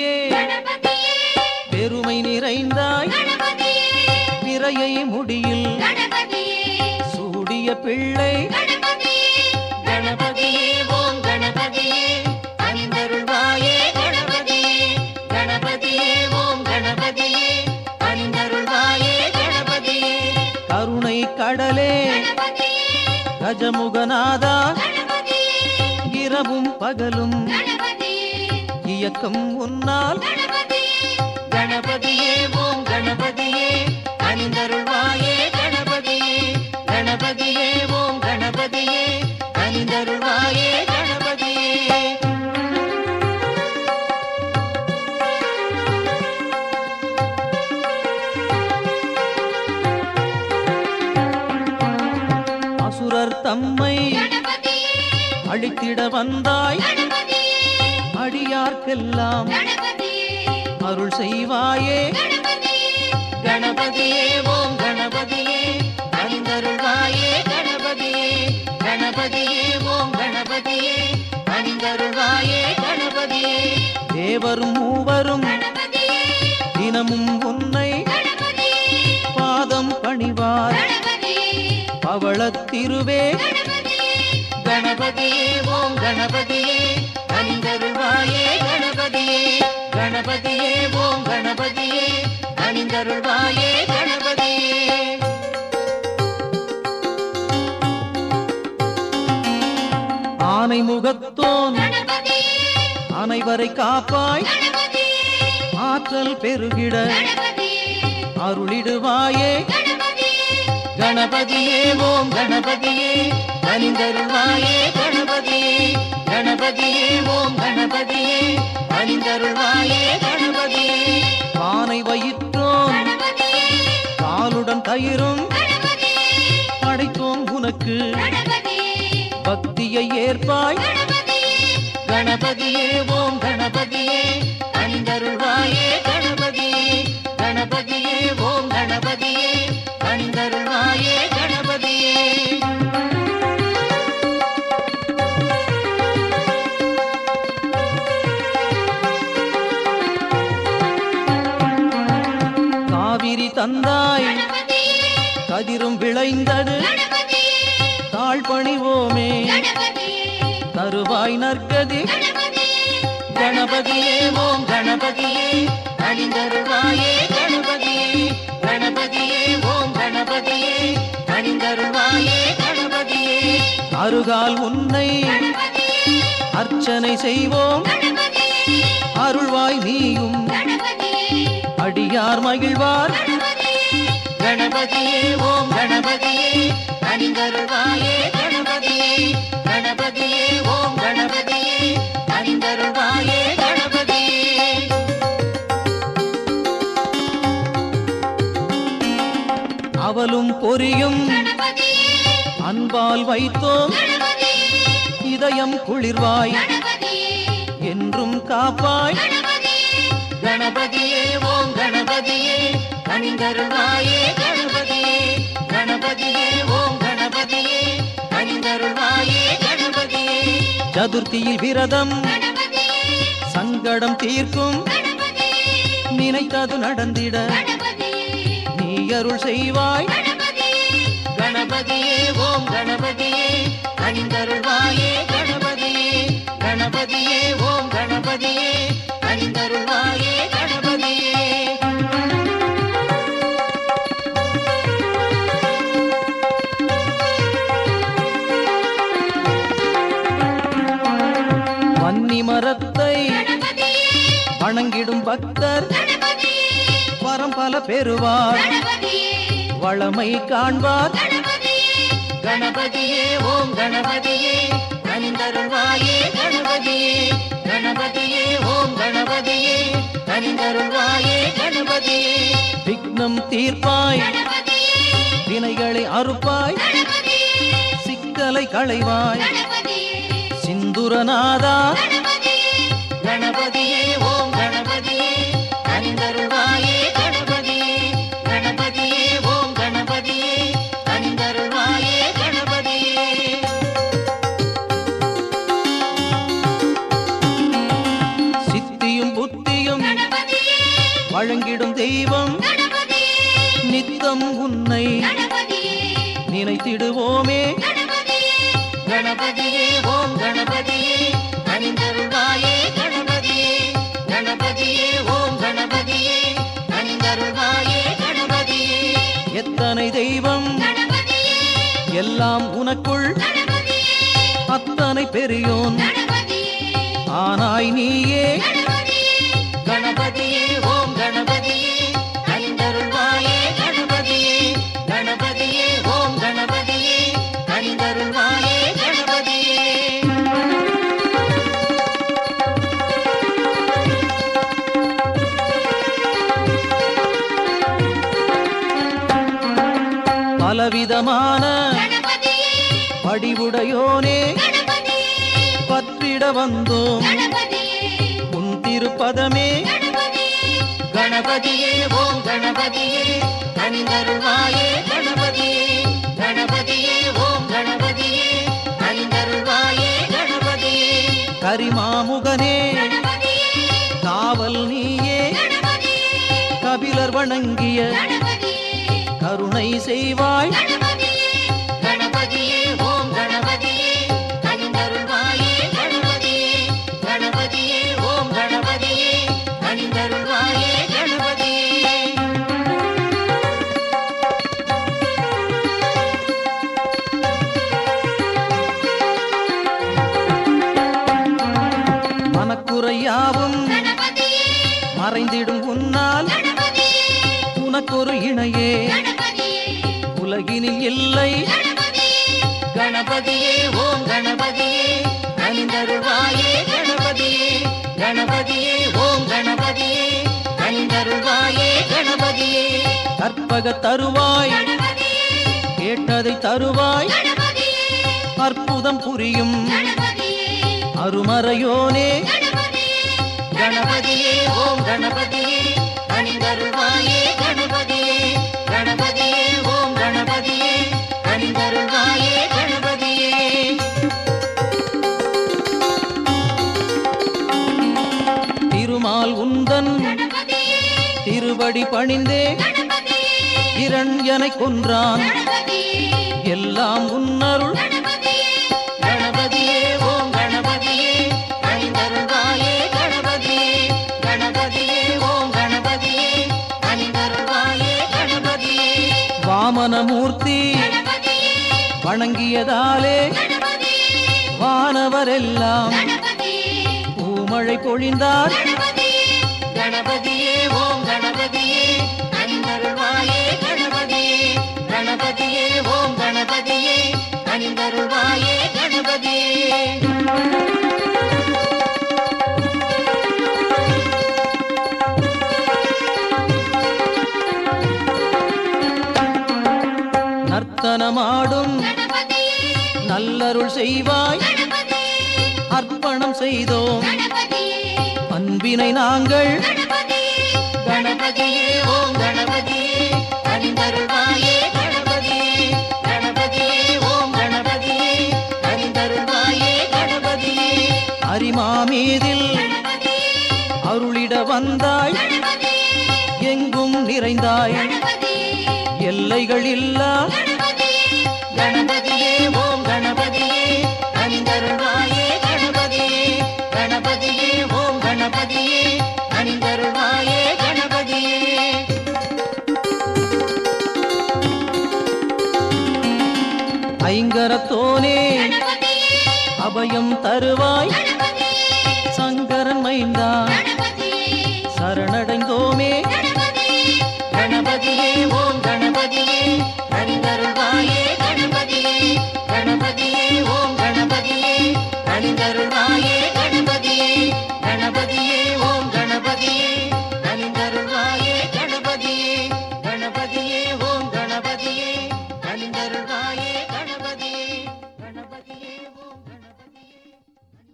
நீயே கணபதியே பெருமை நிறைந்தாய் கணபதியே பிறையை முடியில் கணபதியே சூடிய பிள்ளை கணபதியே கணபதியே ஓம் கணபதியே அணிந்தருள்வாயே கணபதியே கணபதியே ஓம் கணபதியே அணிந்தருள்வாயே கணபதியே கருணை கடலே கணபதியே கஜமுகநாதா கணபதியே இரவும் பகலும் கணபதியே இயக்கம் உன்னால் கணபதியே கணபதியே ஓம் கணபதியே அணிந்தருள்வாயே கணபதியே கணபதியே ஓம் கணபதியே அணிந்தருள்வாயே கணபதியே அசுரர் தம்மை கணபதியே அழித்திட வந்தாய் கணபதியே அடியார்க்கெல்லாம் கணபதியே அருள் செய்வாயே கணபதியே கணபதியே ஓம் கணபதியே அணிந்தருள்வாயே கணபதியே கணபதியே ஓம் கணபதியே அணிந்தருள்வாயே கணபதியே தேவரும் மூவரும் கணபதியே தினமும் உன்னை கணபதியே பாதம் பணிவார் கணபதியே பவளத்திருவே கணபதியே ஓம் கணபதியே அணிந்தருள்வாயே கணபதியே கணபதியே ஓம் கணபதியே அணிந்தருள்வாயே கணபதியே ஆனை முகத்தோன் கணபதியே அனைவரை காப்பாய் கணபதியே ஆற்றல் பெருகிட கணபதியே அருளிடுவாயே கணபதியே கணபதியே ஓம் கணபதியே அணிந்தருள்வாயே கணபதியே கணபதியே ஓம் கணபதியே அணிந்தருள்வாயே கணபதியே பானை வயிற்றோன் கணபதியே பாலுடன் தயிரும் கணபதியே படைத்தோம் உனக்கு கணபதியே பக்தியை ஏற்பாய் கணபதியே கணபதியே ஓம் கணபதியே அணிந்தருள்வாயே கணபதியே கணபதியே ஓம் கணபதியே அணிந்தருள்வாயே கணபதியே காவிரி தந்தாய் கணபதியே கதிரும் விளைந்தது கணபதியே தாழ் பணிவோமே கணபதியே தருவாய் நற்கதி கணபதியே கணபதியே ஓம் கணபதியே அணிந்தருள்வாயே கணபதியே கணபதியே ஓம் கணபதியே அணிந்தருள்வாயே கணபதியே அருகால் உன்னை கணபதியே அர்ச்சனை செய்வோம் கணபதியே அருள்வாய் நீயும் கணபதியே அடியார் மகிழ்வார் கணபதியே ஓம் கணபதியே அணிந்தருள்வாயே கணபதியே கணபதியே ஓம் கணபதியே அணிந்தருள்வாயே கணபதியே அவலும் பொரியும் கணபதியே அன்பால் வைத்தோம் கணபதியே இதயம் குளிர்வாய் கணபதியே என்றும் காப்பாய் கணபதியே கணபதியே ஓம் கணபதியே அணிந்தருள்வாயே கணபதியே கணபதியே ஓம் கணபதியே அணிந்தருள்வாயே கணபதியே சதுர்த்தியில் விரதம் கணபதியே சங்கடம் தீர்க்கும் கணபதியே நினைத்தது நடந்திட கணபதியே நீ அருள் செய்வாய் கணபதியே கணபதியே ஓம் கணபதியே அணிந்தருள்வாயே கணபதியே கணபதியே ஓம் கணபதியே அணிந்தருள்வாயே கணபதியே வன்னி மரத்தை கணபதியே வணங்கிடும் பக்தர் கணபதியே வரம் பல பெறுவார் கணபதியே வளமை காண்பார் கணபதியே கணபதியே ஓம் கணபதியே அணிந்தருள்வாயே கணபதியே கணபதியே ஓம் கணபதியே அணிந்தருள்வாயே கணபதியே விக்னம் தீர்ப்பாய் கணபதியே வினைகளை அறுப்பாய் கணபதியே சிக்கலை களைவாய் கணபதியே சிந்துரநாதா கணபதியே கணபதியே ஓம் கணபதியே அணிந்தருள்வாயே கணபதியே கணபதியே ஓம் கணபதியே அணிந்தருள்வாயே கணபதியே சித்தியும் புத்தியும் அனைத்தையும் கணபதியே வழங்கிடும் தெய்வம் கணபதியே நித்தம் உன்னை கணபதியே நினைத்திடுவோமே கணபதியே கணபதியே ஓம் கணபதியே அணிந்தருள்வாயே கணபதியே கணபதியே ஓம் கணபதியே அணிந்தருள்வாயே கணபதியே எத்தனை தெய்வம் கணபதியே எல்லாம் உனக்குள் கணபதியே அத்தனை பெரியோன் கணபதியே ஆனாய் நீயே கணபதியே கணபதியே ஓம் கணபதியே அணிந்தருள்வாயே கணபதியே கணபதியே ஓம் கணபதியே அணிந்தருள்வாயே கணபதியே பலவிதமான கணபதியே படிவுடையோனே கணபதியே பற்றிட வந்தோம் கணபதியே உன் திருப்பதமே கணபதியே கணபதியே ஓம் கணபதியே அணிந்தருள்வாயே கணபதியே கணபதியே ஓம் கணபதியே அணிந்தருள்வாயே கணபதியே கரிமாமுகனே கணபதியே காவல் நீயே கணபதியே கபிலர் வணங்கிய கணபதியே கருணை செய்வாய் கணபதியே கணபதியே ஓம் கணபதியே அணிந்தருள்வாயே கணபதியே கணபதியே ஓம் கணபதியே அணிந்தருள்வாயே கணபதியே மனக்குறையாவும் கணபதியே மறைந்திடும் உன்னால் கணபதியே உனக்கொரு இணையே கணபதியே உலகினில் இல்லை கணபதியே கணபதியே ஓம் கணபதியே அணிந்தருள்வாயே கணபதியே கணபதியே ஓம் கணபதியே அணிந்தருள்வாயே கணபதியே கற்பக தருவாய் கணபதியே கேட்டதை தருவாய் கணபதியே அற்புதம் புரியும் கணபதியே அருமறையோனே கணபதியே கணபதியே ஓம் கணபதியே அணிந்தருள்வாயே கணபதியே கணபதியே ஓம் கணபதியே அணிந்தருள்வாயே கணபதியே திருமால் உந்தன் கணபதியே திருவடி பணிந்தே கணபதியே இரண்யனை கொன்றான் கணபதியே எல்லாம் உன்னருள் கணபதியே கணபதியே ஓம் கணபதியே அணிந்தருள்வாயே கணபதியே கணபதியே ஓம் கணபதியே அணிந்தருள்வாயே கணபதியே வாமனமூர்த்தி கணபதியே வணங்கியதாலே கணபதியே வானவரெல்லாம் கணபதியே பூமழை பொழிந்தார் கணபதியே கணபதியே ஓம் கணபதியே அணிந்தருள்வாயே கணபதியே கணபதியே ஓம் கணபதியே அணிந்தருள்வாயே கணபதியே நர்த்தனமாடும் கணபதியே நல்லருள் செய்வாய் கணபதியே அர்ப்பணம் செய்தோம் கணபதியே அன்பினை நாங்கள் கணபதியே கணபதியே ஓம் கணபதியே அணிந்தருள்வாயே கணபதியே கணபதியே ஓம் கணபதியே அணிந்தருள்வாயே கணபதியே அரிமாமீதில் கணபதியே அருளிட வந்தாய் கணபதியே எங்கும் நிறைந்தாய் கணபதியே எல்லைகள் இல்லா கணபதியே கணபதியே ஓம் கணபதியே அணிந்தருள்வாயே கணபதியே கணபதியே ஓம் கணபதியே அணிந்தருள்வாயே கணபதியே ஐங்கரத்தோனே கணபதியே அபயம் தருவாய் கணபதியே